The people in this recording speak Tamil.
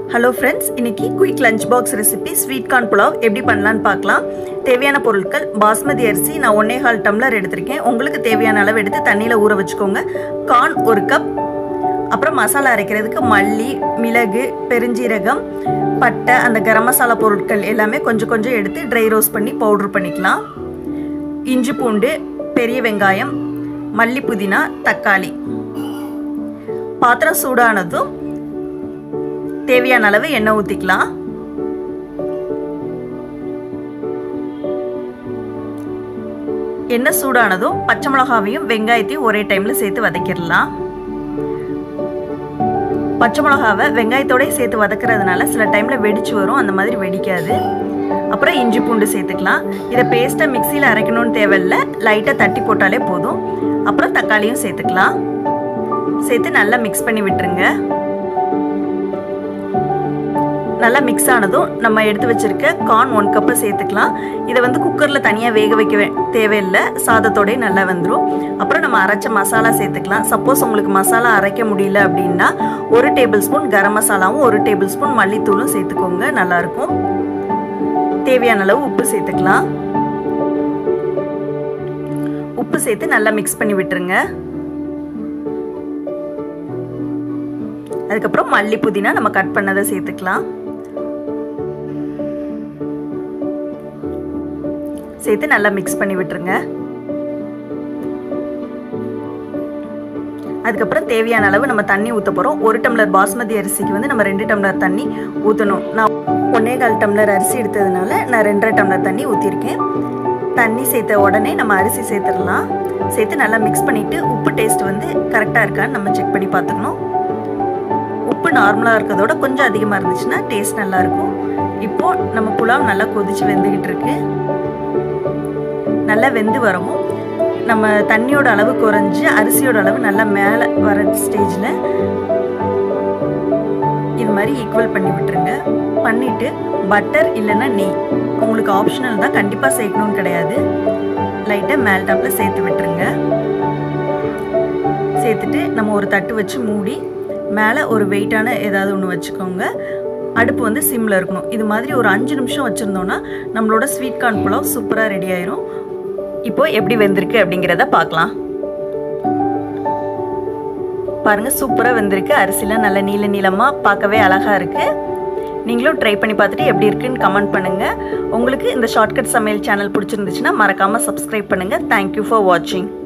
ஹலோ ஃப்ரெண்ட்ஸ் இன்னைக்கு quick lunch box recipe sweet corn pulao எப்படி பண்ணலான்னு பார்க்கலாம் தேவையான பொருட்கள் பாஸ்மதி அரிசி நான் ஒன்னே கால் டம்ளர் எடுத்திருக்கேன் உங்களுக்கு தேவையான அளவு எடுத்து தண்ணியில் ஊற வச்சுக்கோங்க கார்ன் ஒரு கப் அப்புறம் மசாலா அரைக்கிறதுக்கு மல்லி மிளகு பெருஞ்சீரகம் பட்டை அந்த கரம் மசாலா பொருட்கள் எல்லாமே கொஞ்சம் கொஞ்சம் எடுத்து ட்ரை ரோஸ்ட் பண்ணி பவுட்ரு பண்ணிக்கலாம் இஞ்சி பூண்டு பெரிய வெங்காயம் மல்லி புதினா தக்காளி பாத்திரம் சூடானதும் தேவையான அளவு எண்ணெய் ஊற்றிக்கலாம் எண்ணெய் சூடானதும் பச்சை மிளகாவையும் வெங்காயத்தையும் ஒரே டைமில் சேர்த்து வதக்கிடலாம் பச்சை மிளகாவை வெங்காயத்தோடய சேர்த்து வதக்குறதுனால சில டைமில் வெடிச்சு வரும் அந்த மாதிரி வெடிக்காது அப்புறம் இஞ்சி பூண்டு சேர்த்துக்கலாம் இதை பேஸ்ட்டாக மிக்சியில் அரைக்கணும்னு தேவையில்லை லைட்டாக தட்டி போட்டாலே போதும் அப்புறம் தக்காளியும் சேர்த்துக்கலாம் சேர்த்து நல்லா மிக்ஸ் பண்ணி விட்டுருங்க நல்லா மிக்ஸ் ஆனதும் நம்ம எடுத்து வச்சிருக்க கார்ன் ஒன் கப்பு சேர்த்துக்கலாம் இதை வந்து குக்கரில் தனியாக வேக வைக்க தேவையில்லை சாதத்தோடய நல்லா வந்துடும் அப்புறம் நம்ம அரைச்ச மசாலா சேர்த்துக்கலாம் சப்போஸ் உங்களுக்கு மசாலா அரைக்க முடியல அப்படின்னா ஒரு டேபிள் ஸ்பூன் கரம் மசாலாவும் ஒரு டேபிள் ஸ்பூன் மல்லித்தூளும் சேர்த்துக்கோங்க நல்லாயிருக்கும் தேவையான அளவு உப்பு சேர்த்துக்கலாம் உப்பு சேர்த்து நல்லா மிக்ஸ் பண்ணி விட்டுருங்க அதுக்கப்புறம் மல்லி புதினா நம்ம கட் பண்ணதை சேர்த்துக்கலாம் சேர்த்து நல்லா மிக்ஸ் பண்ணி விட்டுருங்க அதுக்கப்புறம் தேவையான அளவு நம்ம தண்ணி ஊற்ற போகிறோம் ஒரு டம்ளர் பாஸ்மதி அரிசிக்கு வந்து நம்ம ரெண்டு டம்ளர் தண்ணி ஊற்றணும் நான் ஒன்னே கால் டம்ளர் அரிசி எடுத்ததுனால நான் ரெண்டரை டம்ளர் தண்ணி ஊற்றிருக்கேன் தண்ணி சேர்த்த உடனே நம்ம அரிசி சேர்த்துடலாம் சேர்த்து நல்லா மிக்ஸ் பண்ணிவிட்டு உப்பு டேஸ்ட் வந்து கரெக்டாக இருக்கான்னு நம்ம செக் பண்ணி பார்த்துக்கணும் உப்பு நார்மலாக இருக்கிறதோட கொஞ்சம் அதிகமாக இருந்துச்சுன்னா டேஸ்ட் நல்லாயிருக்கும் இப்போது நம்ம புலாவ் நல்லா கொதிச்சு வெந்துக்கிட்டு இருக்கு நல்லா வெந்து வரவும் நம்ம தண்ணியோட அளவு குறைஞ்சி அரிசியோட அளவு நல்லா மேலே வர ஸ்டேஜில் இது மாதிரி ஈக்குவல் பண்ணி விட்டுருங்க பண்ணிவிட்டு பட்டர் இல்லைன்னா நெய் உங்களுக்கு ஆப்ஷனல் தான் கண்டிப்பாக சேர்க்கணும்னு கிடையாது லைட்டாக மேல் டாப்பில் சேர்த்து விட்டுருங்க சேர்த்துட்டு நம்ம ஒரு தட்டு வச்சு மூடி மேலே ஒரு வெயிட்டான ஏதாவது ஒன்று வச்சுக்கோங்க அடுப்பு வந்து சிம்மில் இருக்கணும் இது மாதிரி ஒரு அஞ்சு நிமிஷம் வச்சுருந்தோன்னா நம்மளோட ஸ்வீட் கார்ன் புலாவ் சூப்பராக ரெடி ஆயிரும் இப்போ எப்படி வெந்திருக்கு அப்படிங்கிறத பார்க்கலாம் பாருங்க சூப்பராக வெந்திருக்கு அரிசிலாம் நல்ல நீல நீளமாக பார்க்கவே அழகாக இருக்குது நீங்களும் ட்ரை பண்ணி பார்த்துட்டு எப்படி இருக்குன்னு கமெண்ட் பண்ணுங்கள் உங்களுக்கு இந்த ஷார்ட்கட் சமையல் சேனல் பிடிச்சிருந்துச்சுன்னா மறக்காமல் சப்ஸ்கிரைப் பண்ணுங்கள் தேங்க்யூ ஃபார் வாட்சிங்